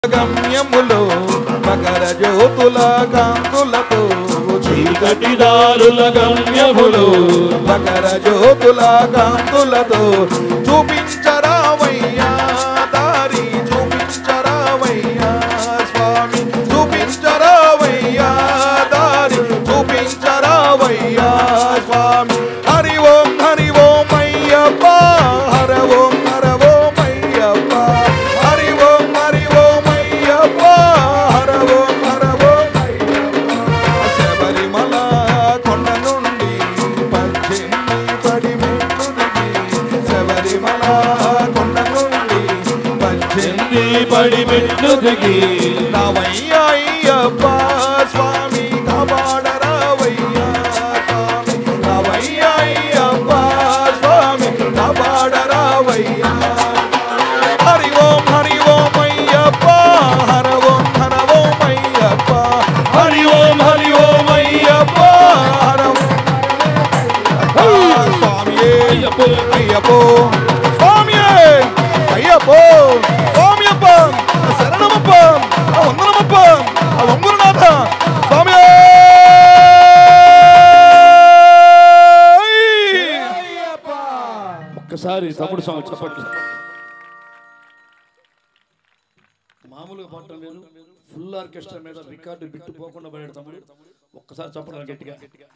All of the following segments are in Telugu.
గమ్యములో మకర జ్యోతుల కాంతులతో చీకటి దారుల గమ్యములు మకర జ్యోతుల కాంతులతో చూపించరావయ్యా దారి చూపించరావయ్యా స్వామి చూపించరావయ్యా దారి చూపించరావయ్యా స్వామి హరి ఓం హరి ఓం అయ్యప్ప హర ఓం హర ఓం అయ్యప్ప హరి ఓం హరి ఓం అయ్యప్ప హర ఓం హర ఓం శబరిమల కొండ నుండి పద్దెనిమిది పడి మెట్లు దిగి శబరిమల కొండ నుండి పద్దెనిమిది ఎన్ని పడి మెట్లు దిగి రావయ్యా అయ్యప్ప స్వామి కాపాడరావయ్యా స్వామి రావయ్యా అయ్యప్ప స్వామి కాపాడరావయ్యా హరి ఓం హరి ఓం అయ్యప్ప హర ఓం హర ఓం అయ్యప్ప హరి ఓం హరి ఓం అయ్యప్ప హర స్వామియే అయ్యప్పో. అయ్యప్పో స్వామియే అయ్యప్పో స్వామియప్ప శరణమప్ప వందనమప్ప వంగురునాథ స్వామియే ఒక్కసారి తమ్ముడు సాంగ్ చెప్పట్లు మామూలుగా పాడటం లేదు ఫుల్ ఆర్కెస్ట్రా మీద రికార్డు బిట్టు పోకుండా పడాడు తమ్ముడు ఒక్కసారి చెప్పడం గట్టిగా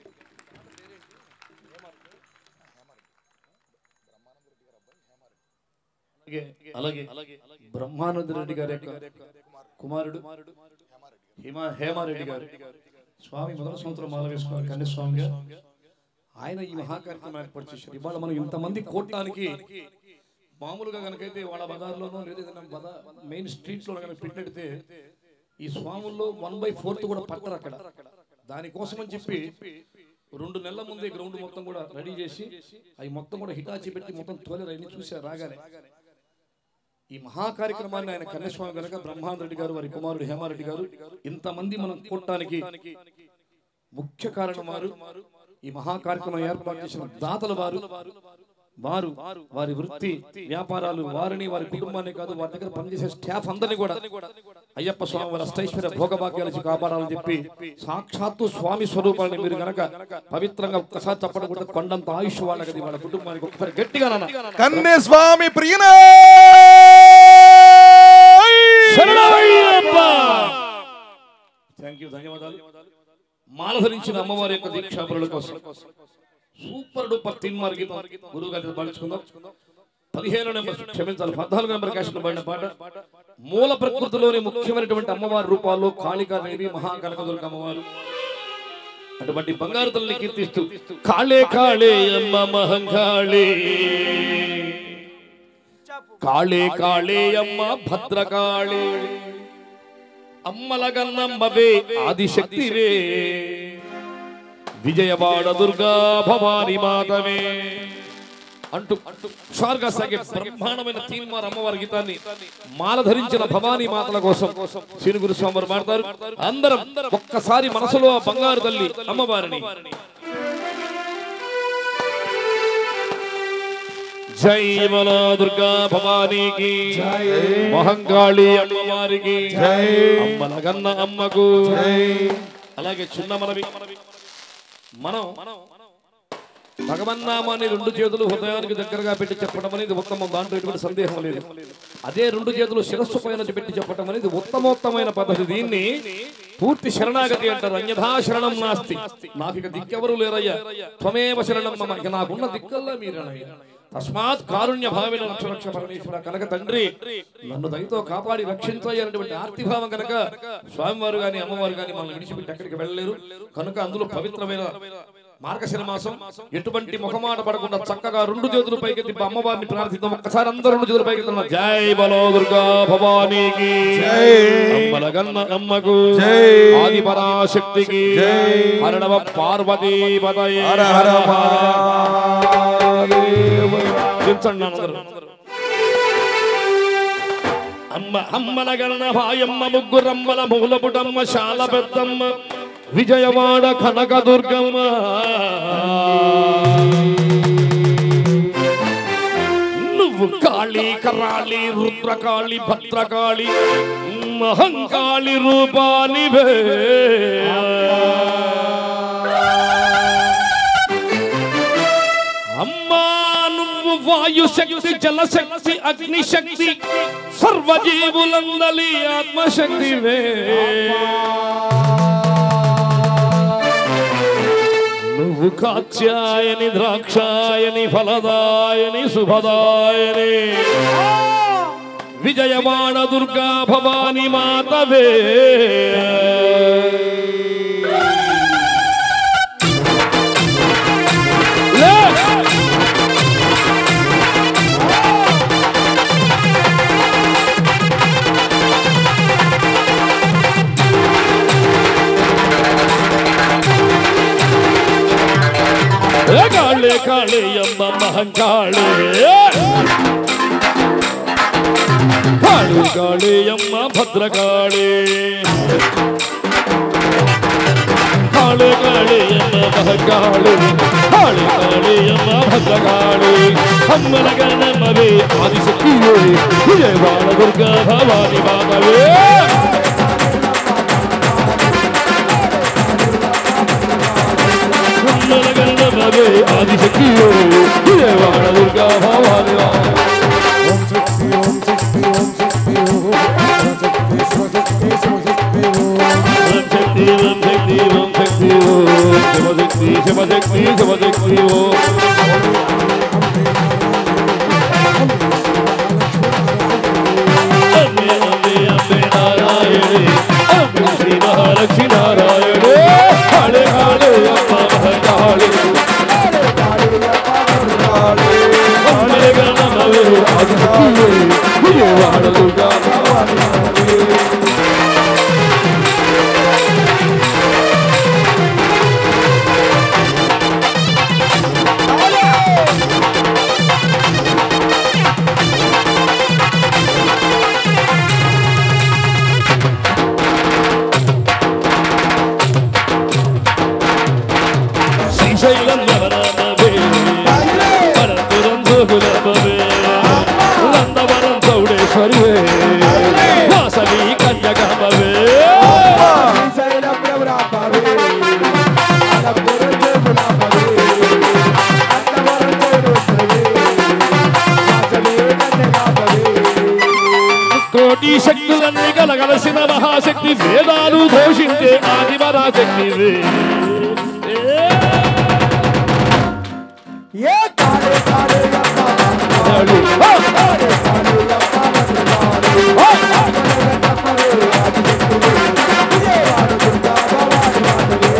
అలాగే అలాగే బ్రహ్మానంద రెడ్డి గారి యొక్క కుమారుడు హిమ హేమారెడ్డి గారు స్వామి మొదటి సంవత్సరం మాల వేసుకున్నారు కన్యస్వామి గారు ఆయన ఈ మహాకార్యక్రమం ఏర్పాటు చేశారు ఇవాళ మనం ఇంతమంది కోట్టానికి మామూలుగా కనుకైతే వాళ్ళ బజార్లోనో లేదా ఏదైనా బజా మెయిన్ స్ట్రీట్ లో కనుక పెట్టినట్టే ఈ స్వాముల్లో వన్ బై ఫోర్త్ కూడా పట్టరు అక్కడ దానికోసం అని చెప్పి రెండు నెలల ముందే గ్రౌండ్ మొత్తం కూడా రెడీ చేసి అవి మొత్తం కూడా హిటాచి పెట్టి మొత్తం తోలేరు అన్ని చూశారు రాగానే ఈ మహా కార్యక్రమాన్ని ఆయన కన్యస్వామి గనక బ్రహ్మాండ రెడ్డి గారు వారి కుమారుడు హేమారెడ్డి గారు ఇంతమంది మనం కూడటానికి ముఖ్య కారణం వారు ఈ మహా కార్యక్రమం ఏర్పాటు చేసిన దాతల వారు వారు వారి వృత్తి వ్యాపారాలు వారిని వారి కుటుంబాన్ని కాదు వారి దగ్గర పనిచేసే స్టాఫ్ అందరినీ కూడా అయ్యప్ప స్వామి వారి అష్టైశ్వర్య భోగభాగ్యాల నుంచి కాపాడాలని చెప్పి సాక్షాత్తు స్వామి స్వరూపాన్ని మీరు గనక పవిత్రంగా ఒక్కసారి చెప్పడం కొండంత ఆయుష్ వాళ్ళకి వాళ్ళ కుటుంబానికి ఒక్కసారి గట్టిగా నాన్న కన్య స్వామి ప్రియన థ్యాంక్ యూ ధన్యవాదాలు మాల ధరించిన అమ్మవారి యొక్క దీక్షాపరుల కోసం సూపర్ డూపర్ తిన్మార్ గీతం గురువు గారి పాడించుకుందాం పదిహేను నెంబర్ క్షమించాలి పద్నాలుగు నెంబర్ క్యాషన్ పడిన పాట మూల ప్రకృతిలోని ముఖ్యమైనటువంటి అమ్మవారి రూపాల్లో కాళికాదేవి మహాకనకదుర్గ అమ్మవారు అటువంటి బంగారు తల్లిని కీర్తిస్తూ కాళే కాళే అమ్మ మహంకాళే కాళే కాళే అమ్మ భద్రకాళే అమ్మల గన్నమ్మవే ఆదిశక్తివే విజయవాడ దుర్గా భవాని మాతవే అంటూ అంటూ షార్గా సాగే బ్రహ్మాండమైన తీన్మార్ అమ్మవారి గీతాన్ని మాల ధరించిన భవానీ మాతల కోసం సిరుగురు స్వామి పాడతారు అందరం ఒక్కసారి మనసులో ఆ బంగారు తల్లి అమ్మవారిని జై బలో దుర్గా భవానీకి మహంకాళి అమ్మవారికి జై. అమ్మల గన్న అమ్మకు అలాగే చిన్న మనవి మనం భగవన్నామాన్ని రెండు చేతులు హృదయానికి దగ్గరగా పెట్టి చెప్పడం అనేది ఉత్తమం దాంట్లో ఎటువంటి సందేహం లేదు అదే రెండు చేతులు శిరస్సు పైన పెట్టి చెప్పడం అనేది ఉత్తమోత్తమైన పద్ధతి దీన్ని పూర్తి శరణాగతి అంటారు అన్యథా శరణం నాస్తి నాకు ఇక దిక్కెవరు లేరయ్యా త్వమేవ శరణం మమ ఇక నాకున్న దిక్కల్లా మీరనయ్యా తస్మాత్ కారుణ్య భావిన రక్ష రక్ష పరమేశ్వర కనుక తండ్రి నన్ను దయతో కాపాడి రక్షించాలి అనేటువంటి ఆర్తిభావం కనుక స్వామివారు గాని అమ్మవారు గాని మనల్ని విడిచిపెట్టి ఎక్కడికి వెళ్ళలేరు కనుక అందులో పవిత్రమైన మార్గశిర మాసం ఎటువంటి ముఖమాట పడకుండా చక్కగా రెండు చేతులు పైకెత్తి అమ్మవారిని ప్రార్థిద్దాం ఒక్కసారి అందరూ రెండు చేతులు పైకెత్తున్నా జై బలో దుర్గా భవానీకి జై. అమ్మల గన్న అమ్మకు జై. ఆది పరాశక్తికి జై. హరణవ పార్వతీ పదయే హర హర మహాదేవ దించండి అందరూ. అమ్మ అమ్మల గణన భాయమ్మ ముగ్గురమ్మల మూలపుటమ్మ శాల పెద్దమ్మ విజయవాడ కనక దుర్గమ్మ నువ్వు నువ్వు కాళీ కరాళి రుద్రకాళి భద్రకాళి మహంకాళి రూపానివే అమ్మా నువ్వు వాయు శక్తి జలశక్తి అగ్ని శక్తి సర్వజీవులందలి ఆత్మశక్తివే నువ్వు కాత్యాయని ద్రాక్షాయని ఫలదాయని శుభదాయని విజయవాడ దుర్గా భవాని మాతవే లే! ఏ కాళే కాళే అమ్మ మహంకాళే కాళీ కాళీ అమ్మ భద్రకాళే కాళే కాళే అమ్మ మహంకాళే కాళీ కాళే అమ్మ భద్రకాళే అమ్మల గణమవే ఆదిశక్తియే విజయవాడ దుర్గా భవాని మాతవే అమ్మల గణమవే ఆదిశక్తియే విజయవాడ దుర్గా భవాని మాతవే ఓం శక్తి ఓం శక్తి ఓం శక్తి ఓం శక్తి శివశక్తి శివశక్తి ఓం శక్తి ఓం శక్తి ఓం శక్తి ఓం శివశక్తి శివశక్తి శివశక్తి ఓం అమ్మే అమ్మే అమ్మే నారాయణే అమ్మే శ్రీ మహాలక్ష్మి నారాయణే కాళే కాళే అమ్మ మహకాళే అమ్మే గణమవే ఆదిశక్తియే విజయవాడ దుర్గా శ్రీశైలం నవరామవే పరంపురం గోకులమవే నందవరం చౌడేశ్వరివే వాసవి కన్యకమవే శ్రీశైలం ప్రభరామవే అనంతపురం జయపురామవే అన్నవరం జయరుసవే వాసవే కన్యకామవే కోటి శక్తులన్నీ కలగలసిన మహాశక్తి వేదాలు ఘోషించే ఆదివరాశక్తివే ఏ కాళే కాళే అమ్మ కాళీ. కాళే కాళే అమ్మ భద్రకాళి ఆదిశక్తివే విజయవాడ దుర్గా భవాని మాతవే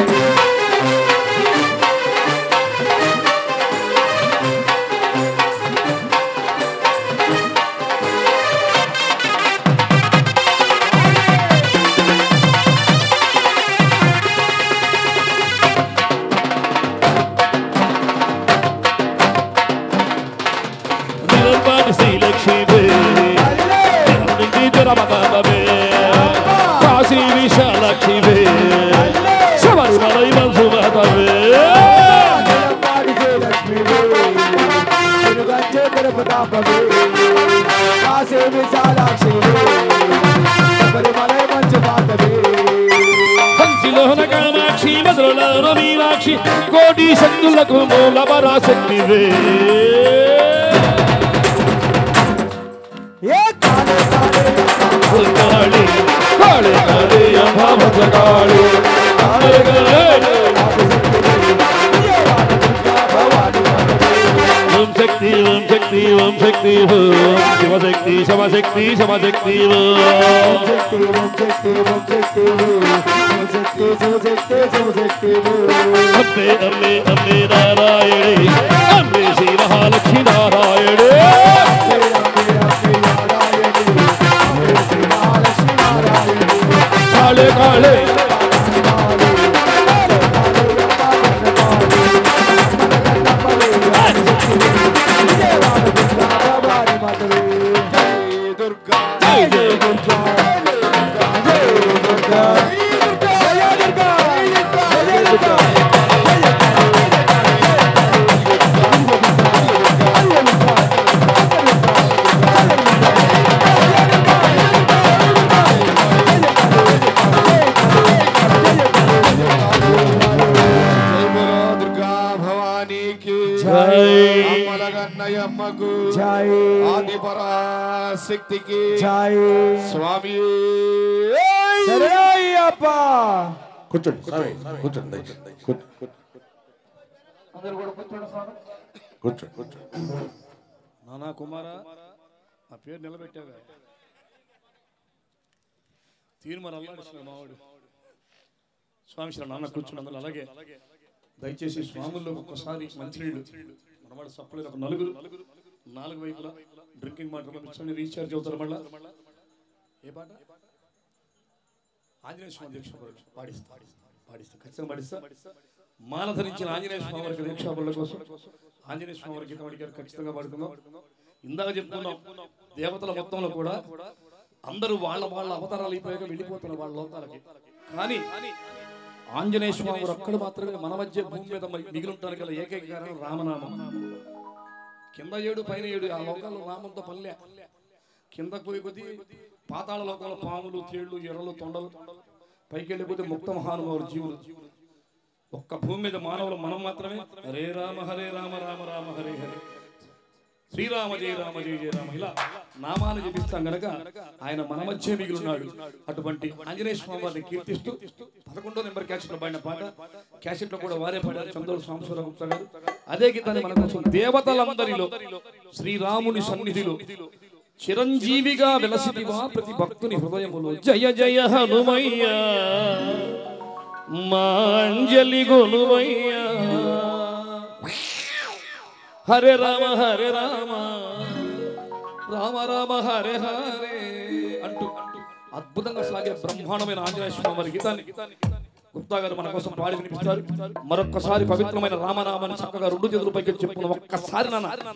నిరంబాని శ్రీలక్ష్మివే నిండి జరమదామవే కాశీ విశాలక్ష్మివే శబరిమలై మంజుమాతవే నిలపాడి జయలక్ష్మివే తిరుగంజే తిరుపతాపవే కాశీ విశాలాక్షివే శబరిమలై మంచు మాతవే కంచిలోన కామాక్షి మధురలోన మీనాక్షి కోటి శక్తులకు మూల పరాశక్తివే ఏ కాళే కాళే కాళి కాళి కాళి అభావకాళి కాళి కాళి విజయవాడ దుర్గా భవాని మాతవే ఓం శక్తి ఓం శక్తి ఓం శక్తి ఓం శివశక్తి శివశక్తి శివశక్తి ఓం శక్తి ఓం శక్తి ఓం శక్తి ఓం శక్తి శివశక్తి శివశక్తి అమ్మే అమ్మే అమ్మే నారాయణే అమ్మే శ్రీ మహాలక్ష్మి నారాయణే కాళే కాళే దుర్గా జై జై దుర్గా జై దుర్గా జయ దుర్గా జయ దుర్గా జయ అమ్మకు జై ఆది పరాశక్తికి జై స్వామి సరే అయ్యప్ప కూర్చోండి స్వామి కూర్చోండి దయచేసి. కూర్చో- కూర్చో. కూర్చోండి కూర్చోండి నానా కుమార ఆ పేరు నిలబెట్టావా తీర్మానం అల్లాడిస్తున్నా మావాడు స్వామి శ్రీ నాన్న కూర్చుని అందరూ అలాగే దయచేసి స్వాముల్లో ఒక్కసారి మంచినీళ్ళు మనవాడు సప్లై ఒక నలుగురు నాలుగు వైపులా డ్రింకింగ్ వాటర్ పంపించండి రీఛార్జ్ అవుతారు మళ్ళా ఏ పాట ఆంజనేయ స్వామి దీక్ష పరుడు. పాడిస్తా పాడిస్తా ఖచ్చితంగా పాడిస్తా మాల ధరించిన ఆంజనేయ స్వామి వారికి దీక్షాపరుల కోసం ఆంజనేయ స్వామి వారి గీతం అడిగారు ఖచ్చితంగా పాడుకుందాం ఇందాక చెప్పుకున్నాం దేవతల మొత్తంలో కూడా అందరూ వాళ్ళ వాళ్ళ అవతారాలు అయిపోయాక వెళ్ళిపోతున్నారు వాళ్ళ లోకాలకి కానీ ఆంజనేయ స్వామి వారు ఒక్కడు మాత్రమే మన మధ్య భూమి మీద మిగిలి ఉండడానికి గల ఏకైక కారణం రామనామం కింద ఏడు పైన ఏడు ఆ లోకాల్లో నామంతో పల్లె కిందకు పోయి కొద్దీ పాతాళ లోకంలో పాములు తేళ్లు ఎర్రలు తొండలు పైకి వెళ్ళిపోతే ముక్త మహానుభావులు జీవులు ఒక్క భూమి మీద మానవులు మనం మాత్రమే హరే రామ హరే రామ రామ రామ హరే హరే శ్రీరామ జయ రామ జయ జయ రామ ఇలా నామాన్ని జపిస్తాం గనక ఆయన మన మధ్య మిగిలిన్నాడు అటువంటి ఆంజనేయ స్వామి వారిని కీర్తిస్తూ పదకొండో నెంబర్ క్యాసెట్ లో పాడిన పాట క్యాసెట్ లో కూడా వారే పాడారు చంద్రుడు సాంబశివరావు గుప్తా గారు అదే గీతాన్ని మన కోసం దేవతలందరిలో శ్రీరాముని సన్నిధిలో చిరంజీవిగా వెలసిదివా ప్రతి భక్తుని హృదయములో జయ జయ హనుమయ్య మాంజలి గొలువయ్య హరే రామ హరే రామ రామ రామ హరే హరే అంటూ అద్భుతంగా సాగే బ్రహ్మాండమైన ఆంజనేయ స్వామి వారి గీతాన్ని గుప్తా గారు మన కోసం పాడి వినిపిస్తారు మరొక్కసారి పవిత్రమైన రామనామాన్ని చక్కగా రెండు చేతుల పైకి చెప్పుకున్న ఒక్కసారి నాన్న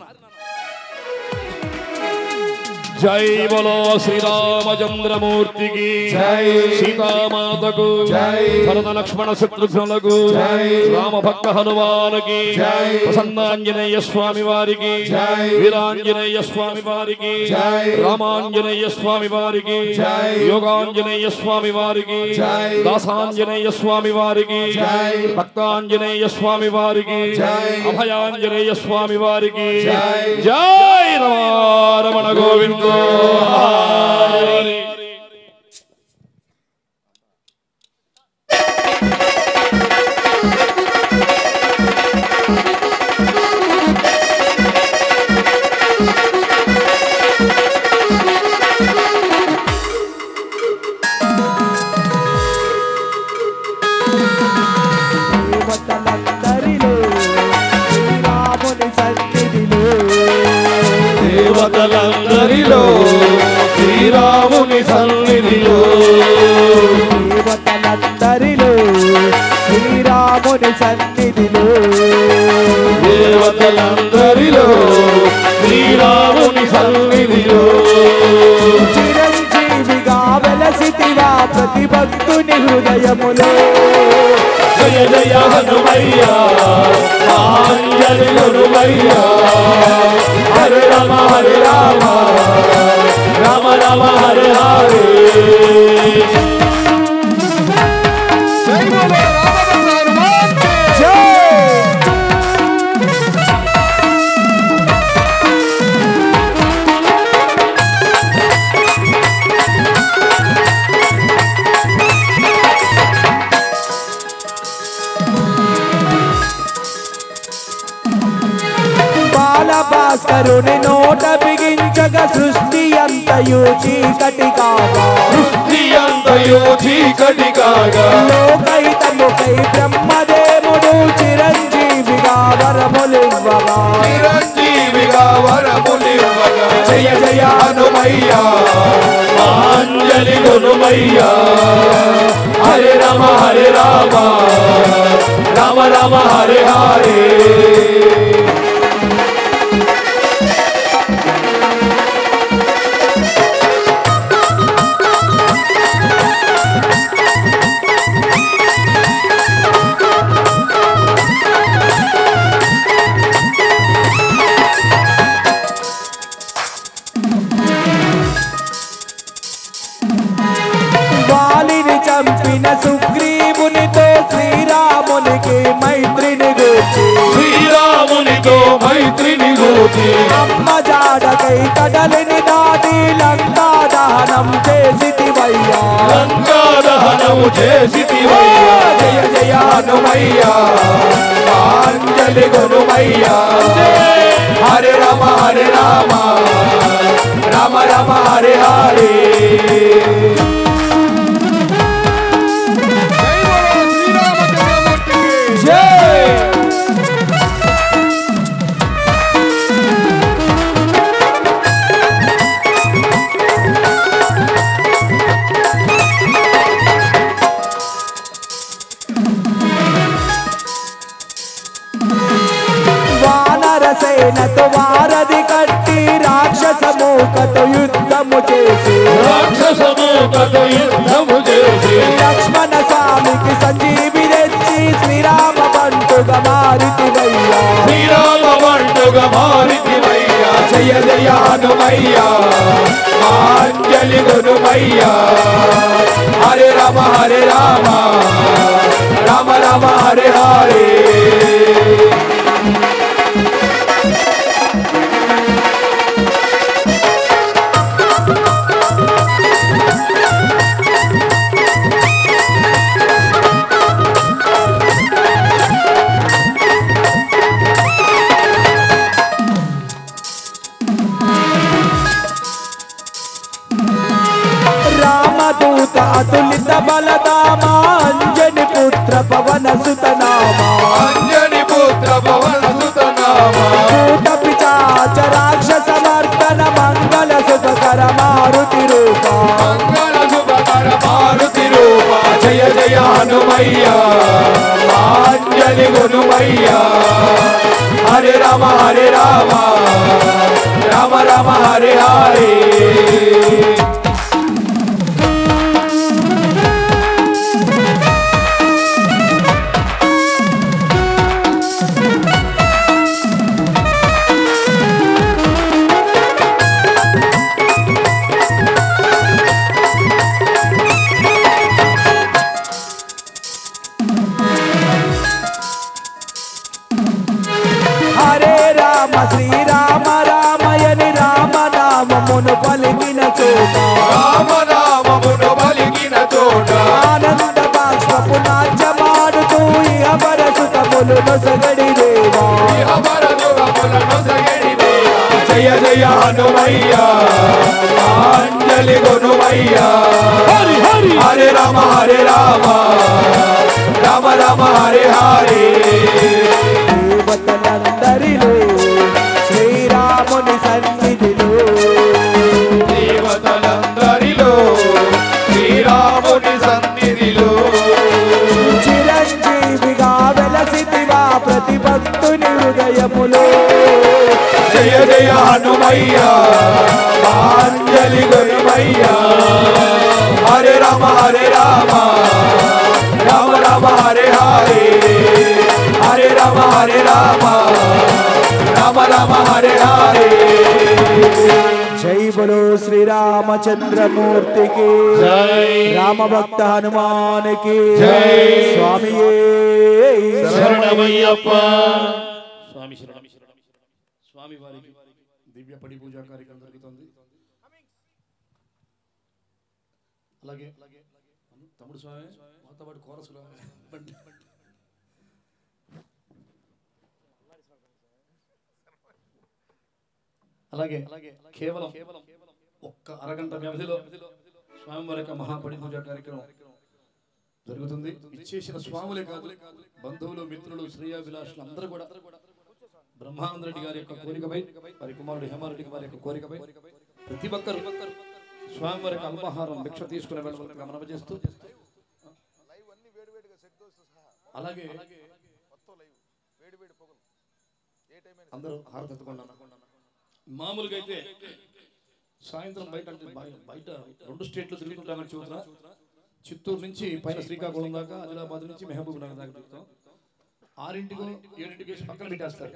జై బలో శ్రీరామచంద్రమూర్తికి జై. సీతామాతకు జై. భరత లక్ష్మణ శత్రుఘ్నులకు జై. రామ భక్త హనుమానికి జై. ప్రసన్నాంజనేయ స్వామి వారికి జై. వీరాంజనేయ స్వామి వారికి జై. రామాంజనేయ స్వామి వారికి జై. యోగాంజనేయ స్వామి వారికి జై. దాసాంజనేయ స్వామి వారికి జై. భక్తాంజనేయ స్వామి వారికి జై. అభయాంజనేయ స్వామి వారికి జై. జై రమణ గోవిందో హరి. దేవతలందరిలో శ్రీరాముని సన్నిధిలో దేవతలందరిలో శ్రీరాముని సన్నిధిలో దేవతలందరిలో శ్రీరాముని సన్నిధిలో దేవతలందరిలో శ్రీరాముని సన్నిధిలో చిరంజీవిగా వెలసితివా ప్రతి భక్తుని హృదయములో జయ జయ హనుమయ్య ఆంజలి హనుమయ్య హరే రామ హరే రామ రామ రామ హరే హరే జై బాల భాస్కరుని నోట బిగించగ సృష్టి అంతయు చీకటి కాగా సృష్టి అంతయో చీకటి కాగా లోకైతముకై బ్రహ్మదేవుడు చిరంజీవిగా వరములివ్వగా చిరంజీవిగా వరములివ్వగా జయ జయ హనుమయ్య ఆంజలి హనుమయ్య హరే రామ హరే రామ రామ రామ హరే హరే వాలిని చంపిన సుగ్రీవునితో శ్రీరామునికి మైత్రిని గూర్చి శ్రీరామునితో మైత్రిని గూర్చి చూచి అమ్మ జాడకై కడలిని దాటి లంకా దహనం చేసితివయ్యా లంకా దహనము చేసి జయ జయ హనుమయ్యా అంజలి గురుమయ్యా హరే రామ హరే రామ రామ రామ హరే హరే జై వానర సేనతో వారధి కట్టి రాక్షస మూకతో యుద్ధము చేసి రాక్షసము కథ యుద్ధము చేసి లక్ష్మణ స్వామికి సంజీవి తెచ్చి శ్రీరామ బంటుగా మారితివయ్యా శ్రీరామ బంటుగా మారితివయ్యా జయ జయ హనుమయ్యా అంజలి గురుమయ్యా హరే రామ హరే రామ రామ రామ హరే హరే రామదూత అతులిత బలదామా అంజని పుత్ర పవన సుత నామా అంజని పుత్ర పవన సుత నామ కూట పిచాచ రాక్షస మర్దన మంగళ సుఖకర మారుతి రూప మంగళ శుభకర మారుతి రూప జయ జయ హనుమయ్యా అంజలి గురుమయ్యా హరే రామ హరే రామ రామ రామ హరే హరే హరే రామ శ్రీరామ రామయని రామ నామమును పలికిన చోట రామ నామమును పలికిన చోట ఆనంద బాష్పపు నాట్యమాడుతూ ఇహ పరసుతములు నొసగడి దేవా ఇహపరదుగములను సగడిదేవా. జయ జయ హనుమయ్యా అంజలి గురుమయ్యా హరే రామ హరే రామ రామ రామ హరే హరే దేవతలందరిలో శ్రీరాముని సన్నిధిలో దేవతలందరిలో శ్రీరాముని సన్నిధిలో చిరంజీవిగా వెలసితివా ప్రతి భక్తుని హృదయములో జయ జయ హనుమయ్యా అంజలి గురుమయ్యా హరే రామ హరే రామ రామ రామ హరే హరే హరే రామ హరే రామ రామ రామ హరే హరే జై బలో శ్రీరామచంద్రమూర్తికి రామ భక్త హనుమానికి జై. స్వామియే శరణమయ్యప్ప స్వామి శరణం స్వామి వారికి దివ్య పడి పూజా కార్యక్రమం జరుగుతుంది అలాగే తమ్ముడు స్వామి మాతో పాటు కోరసు అలాగే కేవలం ఒక్క అరగంట వ్యవధిలో స్వామివారి యొక్క మహాపడి పూజా కార్యక్రమం జరుగుతుంది ఇచ్చేసిన స్వాములే కాదు బంధువులు మిత్రులు శ్రేయాభిలాషులు అందరూ కూడా బ్రహ్మానంద రెడ్డి గారి యొక్క కోరికపై వారి కుమారుడు హేమారెడ్డి వారి యొక్క కోరికపై ప్రతి ఒక్కరు స్వామి వారి యొక్క అల్పాహారం భిక్ష తీసుకునే వెళ్ళవలసిందిగా మనవి చేస్తూ అలాగే అందరూ హారతి ఎత్తుకున్నాను మామూలుగా అయితే సాయంత్రం బయట అంటే బయ- బయట రెండు స్టేట్లు తిరుగుతుంటామని చూస్తున్నా చిత్తూరు నుంచి పైన శ్రీకాకుళం దాకా ఆదిలాబాద్ నుంచి మెహబూబ్ నగర్ దాకా తిరుగుతాం ఆరింటికి ఏడింటికి వేసి పక్కన పెట్టేస్తారు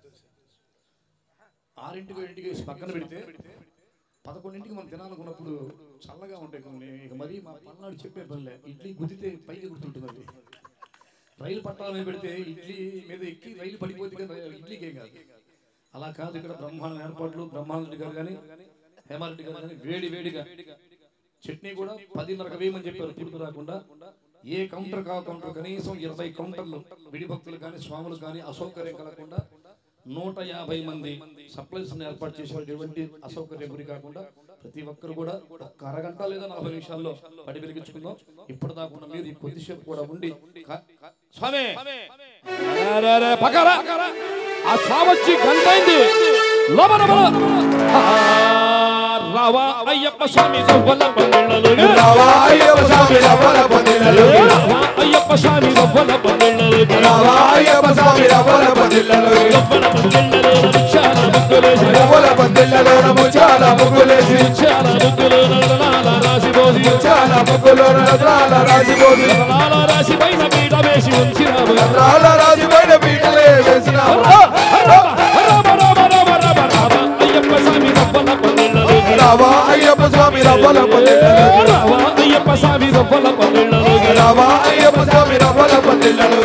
ఆరింటికి ఏడింటికి వేసి పక్కన పెడితే పదకొండింటికి మనం తినాలనుకున్నప్పుడు చల్లగా ఉంటాయి కొన్ని ఇక మరీ మా పల్నాడు చెప్పే పనిలే ఇడ్లీ గుద్దితే పైకి గుర్తుంటుంది అది రైలు పట్టాల మీద పెడితే ఇడ్లీ మీద ఎక్కి రైలు పడిపోతే కానీ ఇడ్లీకి ఏం కాదు అలా కాదు ఇక్కడ బ్రహ్మాండ ఏర్పాట్లు బ్రహ్మాండ గారు కానీ హేమారెడ్డి గారు కానీ వేడి వేడిగా చట్నీ కూడా పదిన్నరకు వేయమని చెప్పారు తీర్పు రాకుండా ఏ కౌంటర్ కా కౌంటర్ కనీసం ఇరవై కౌంటర్లు విడి భక్తులు కానీ స్వాములు కానీ అసౌకర్యం కలగకుండా నూట యాభై మంది సప్లైస్ ఏర్పాటు చేశారు ఎటువంటి అసౌకర్యం గురి కాకుండా ప్రతి ఒక్కరు కూడా ఒక్క అరగంట లేదా నలభై నిమిషాల్లో పడి వెలిగించుకుందాం ఇప్పటిదాకా మీరు ఈ కొద్దిసేపు కూడా ఉండి కా- స్వామి పక్కరా ఆ సావచ్చి గంటైంది లోపల రావా అయ్యప్ప స్వామి రవ్వల పందిళ్ళలు రావా అయ్యప్ప స్వామి రవ్వల పందిళ్ళలు రావా అయ్యప్ప స్వామి రవ్వల పందిళ్ళలు రావా అయ్యప్ప స్వామి రవ్వల పందిళ్ళలు రవ్వల పందిళ్ళలో ముత్యాల ముగ్గులేసి రవ్వల పందిళ్ళలో ముచ్చాల ముగ్గులేసి ముత్యాల ముగ్గులు నల్లనాల రాసి పోసి చాలా ముగ్గులో రత్నాల రాసిపోసి నల్లనాల రాసి పైన పీట వేసి ఉంచినాము రత్నాల రాసిపోయిన పీటలే వేసినాము రామ రామ రామ రామ రామ అయ్యప్ప స్వామి రవ్వల పందిళ్ళలు రావా అయ్యప్ప స్వామి రవ్వల పందిళ్ళలు రావా అయ్యప్ప స్వామి రవ్వల పందిళ్ళలు రావా అయ్యప్ప స్వామి రవ్వల పందిళ్ళలు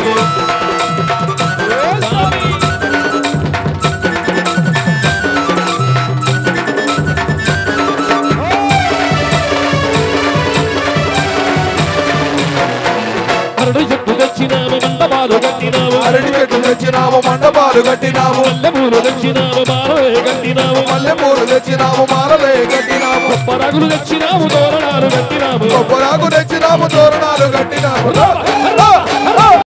అరడు చెట్టు తెచ్చినాము మండపాలు కట్టినాము అరటి చెట్టు తెచ్చినాము మండపాలు కట్టినాము మల్లెపూలు తెచ్చినాము మాలవే కట్టినాము మల్లెపూలు తెచ్చినాము మాలలే కట్టినాము పరగులు తెచ్చినాము తోరణాలు కట్టినాము కొబ్బరాకు తెచ్చినాము తోరణాలు కట్టినాము